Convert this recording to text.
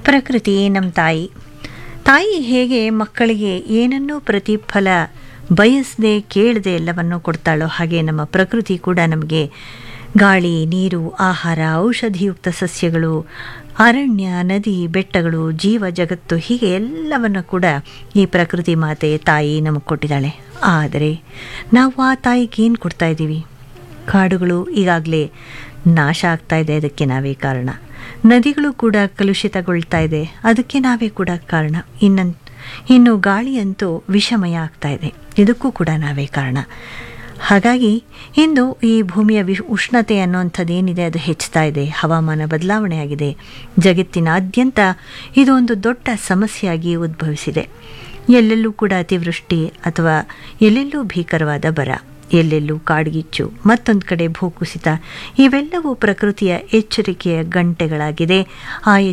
ಪ್ರಕೃತಿ ನಮ್ಮ ತಾಯಿ ತಾಯಿ ಹೇಗೆ ಮಕ್ಕಳಿಗೆ ಏನನ್ನೂ ಪ್ರತಿಫಲ ಬಯಸದೆ ಕೇಳದೆ ಎಲ್ಲವನ್ನು ಕೊಡ್ತಾಳೋ ಹಾಗೆ ನಮ್ಮ ಪ್ರಕೃತಿ ಕೂಡ ನಮಗೆ ಗಾಳಿ ನೀರು ಆಹಾರ ಔಷಧಿಯುಕ್ತ ಸಸ್ಯಗಳು ಅರಣ್ಯ ನದಿ ಬೆಟ್ಟಗಳು ಜೀವ ಜಗತ್ತು ಹೀಗೆ ಎಲ್ಲವನ್ನು ಕೂಡ ಈ ಪ್ರಕೃತಿ ಮಾತೆ ತಾಯಿ ನಮಗೆ ಕೊಟ್ಟಿದ್ದಾಳೆ ಆದರೆ ನಾವು ಆ ತಾಯಿಗೆ ಏನು ಕೊಡ್ತಾ ಇದ್ದೀವಿ ಕಾಡುಗಳು ಈಗಾಗಲೇ ನಾಶ ಆಗ್ತಾ ಇದೆ ಅದಕ್ಕೆ ನಾವೇ ಕಾರಣ ನದಿಗಳು ಕೂಡ ಕಲುಷಿತಗೊಳ್ತಾ ಇದೆ ಅದಕ್ಕೆ ನಾವೇ ಕೂಡ ಕಾರಣ ಇನ್ನು ಇನ್ನು ಗಾಳಿಯಂತೂ ವಿಷಮಯ ಆಗ್ತಾ ಇದೆ ಇದಕ್ಕೂ ಕೂಡ ನಾವೇ ಕಾರಣ ಹಾಗಾಗಿ ಇಂದು ಈ ಭೂಮಿಯ ವಿಶ್ ಉಷ್ಣತೆ ಅನ್ನುವಂಥದ್ದು ಏನಿದೆ ಅದು ಹೆಚ್ಚುತ್ತಾ ಇದೆ ಹವಾಮಾನ ಬದಲಾವಣೆ ಆಗಿದೆ ಜಗತ್ತಿನಾದ್ಯಂತ ಇದು ಒಂದು ದೊಡ್ಡ ಸಮಸ್ಯೆಯಾಗಿ ಉದ್ಭವಿಸಿದೆ ಎಲ್ಲೆಲ್ಲೂ ಕೂಡ ಅತಿವೃಷ್ಟಿ ಅಥವಾ ಎಲ್ಲೆಲ್ಲೂ ಭೀಕರವಾದ ಬರ ಎಲ್ಲೆಲ್ಲೂ ಕಾಡ್ಗಿಚ್ಚು ಮತ್ತೊಂದು ಕಡೆ ಭೂಕುಸಿತ ಇವೆಲ್ಲವೂ ಪ್ರಕೃತಿಯ ಎಚ್ಚರಿಕೆಯ ಗಂಟೆಗಳಾಗಿದೆ ಆ